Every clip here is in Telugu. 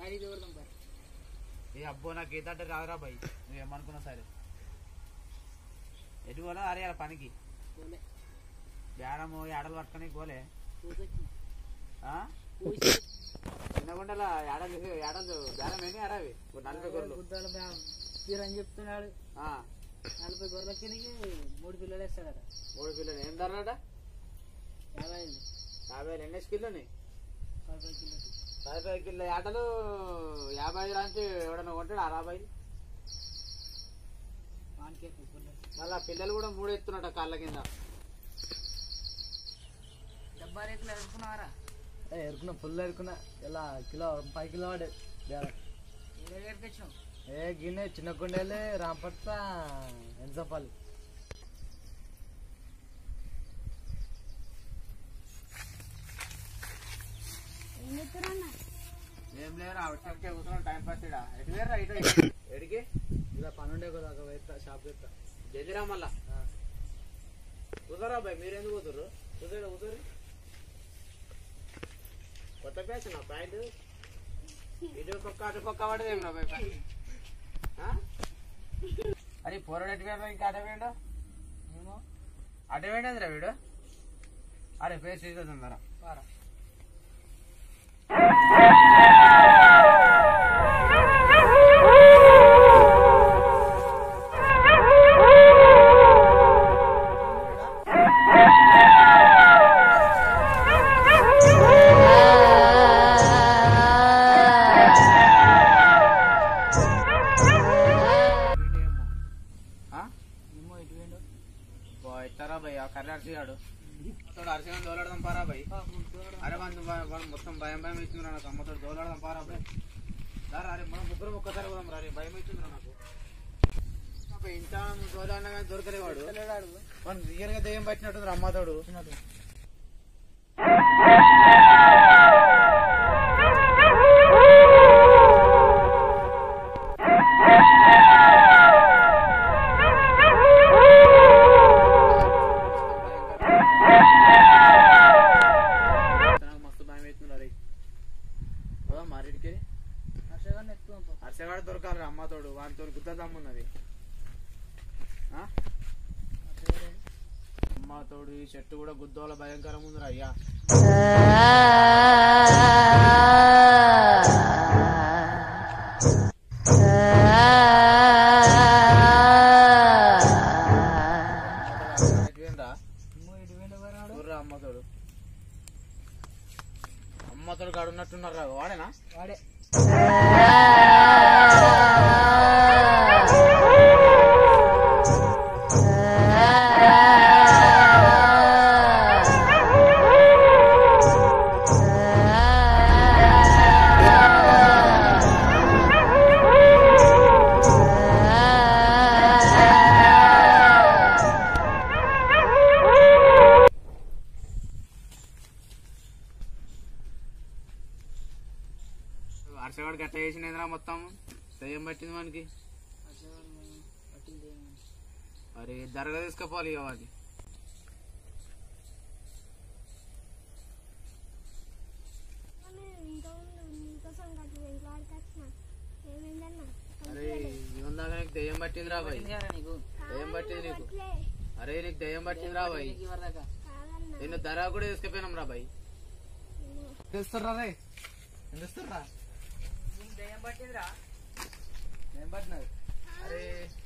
ఆడికి దూరదాం పా ఏ అబ్బో నాకు ఈత అంటే రాదురా బాయ్ నువ్వేమనుకున్నా సరే ఎటు పోలా అరే అలా పనికి పోలే బేడము ఏడలు పట్టుకొని పోలే పూసొచ్చిన ఆ? పూసి చిన్నగుండల ఏడలు ఏడలు బేడం ఏంటి ఏడావి ఓ నలభై గొర్రెలు గుద్దాల బ్యాం తీరని చెప్తున్నాడు ఆ, నలభై గొర్రెల కిందకి మూడు పిల్లలు వేస్తాడట మూడు పిల్లలు ఏం ధరలట యాభై ఐదు యాభై రెండు ఎన్ని కిలోని నలభై కిలోలు యాభై కిలో ఏటలు యాభై ఐదు రాంచి ఎవడన్నా కొంటాడు అరవై వానికే పిల్లలు మళ్ళా పిల్లలు కూడా మూడు ఎత్తున్నట కాళ్ళ కింద డబ్బా రేకులు ఎదుర్కొన్నారా ఎరుకున్నా ఫుల్ ఎరుకున్నా ఇలా కిలో పది కిలో పడే బేరం ఏ రేటుకి వచ్చినావు ఏ గిన్నె చిన్న గుండెలే రాంపట్ల ఎంచపల్లి ఏం లేరు అవసరంకే కూర్చున్నాం టైం పాస్ ఇడా ఎటు వేరా ఇటు ఎడికి ఇలా పనుండే కదా ఒక వైపు షాప్ ఎత్తా జల్దిరా మళ్ళా కుదరా బాయ్ మీరు ఎందుకు కుదురు కుదరు కుదురు కొత్త ప్యాచ్ నా ప్యాంట్ ఇటు పక్క అటు పక్క పడదేం రా బాయ్ ప్యాంట్ ఆ? అరే పోరాడు ఎటు వేరా ఇంకా అటు వేయండు ఏమో అటు వేయండి రా వీడు అరే ఫేస్ తీసేద్దాం పారా ఆ? ఏమో ఇటు వేయండు బో ఇస్తారా భయ్ ఆ కర్రీ అరిసిగాడు తోడు అరిసిగా దోలాడదాం పారా భయ్ అరే మన మన మొత్తం భయం భయం ఇచ్చిందిరా నాకు అమ్మతోడు దోలాడదాం పారా భయ్ దారా అరే మనం ముగ్గురం ఒక్కసారి పోదాం రా రే భయం ఇచ్చిందిరా నాకు అబ్బా, ఇంత దోలాడినా కానీ దొరకలేవాడు మనం రియల్ గా దెయ్యం పట్టినట్టుంది అమ్మతోడు నాకు మస్తు భయం అవుతుంది రే పోదాం మారేడికి హర్షగాన్ని ఎత్తుదాం పా అరిసేవాడు దొరకాలి అమ్మతోడు వానితో గుద్ద దమ్మున్నది ఆ? అమ్మతోడు ఈ చెట్టు కూడా గుద్దోల భయంకరం ఉంది అయ్యా ఎటువేంరా? ఏమో ఇటు వేయండు ఎవరాడు చూర్రా అమ్మతోడు అమ్మతోడు కాడు ఉన్నట్టున్నారా వాడేనా వాడే హర్షగాడు గట్ట చేసినదిరా మొత్తం దయ్యం పట్టింది మనకి హర్షగాన్ని పట్టింది ఏమో. అరే దరగా తీసుకుపోవాలి ఇక వాడిని అరే ఇవన్ దాకా నీకు దయ్యం పట్టింది రా బాయ్ పట్టింది కదా నీకు దయ్యం పట్టింది నీకు అరే నీకు దయ్యం పట్టింది రా బాయ్ నీకు ఇవ్వదాకా నిన్ను ధర కూడా తీసుకుపోయినాం రా బాయ్ తెలుస్తుర్రా రే ఎందుస్తుర్రా నీకు దయ్యం పట్టిందిరా ఏం పట్టినది అరే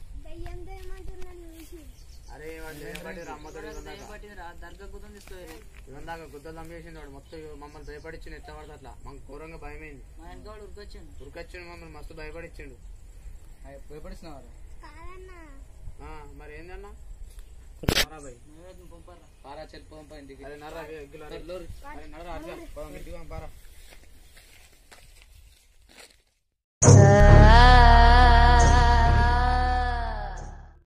అరే వాడు దయ్యం పట్టింది రా అమ్మతోడు ఇవన్ దయ్యం దాకా పట్టిందిరా దర్గా గుద్దం తీసుకోవాలి ఇవన్ దాకా గుద్దలు దమ్మేసింది వాడు మొత్తం మమ్మల్ని భయపడిచ్చిండు ఎట్లా పడితే అట్లా మాకు ఘోరంగా భయమైంది మా వెనక వాడు ఉరికొచ్చాను ఉరికొచ్చిండు మమ్మల్ని మస్తు భయపడిచ్చిండు భయపడిస్తున్నావారా ఆ, మరి ఏందన్నా రా బాయ్ నువ్వే పంపారా పారా చెల్లి పోదాం పా ఇంటికి అరే నర్రా ఎగ్గులు అరే అరే నర్రా అర్జా ఇంటికి పంపారా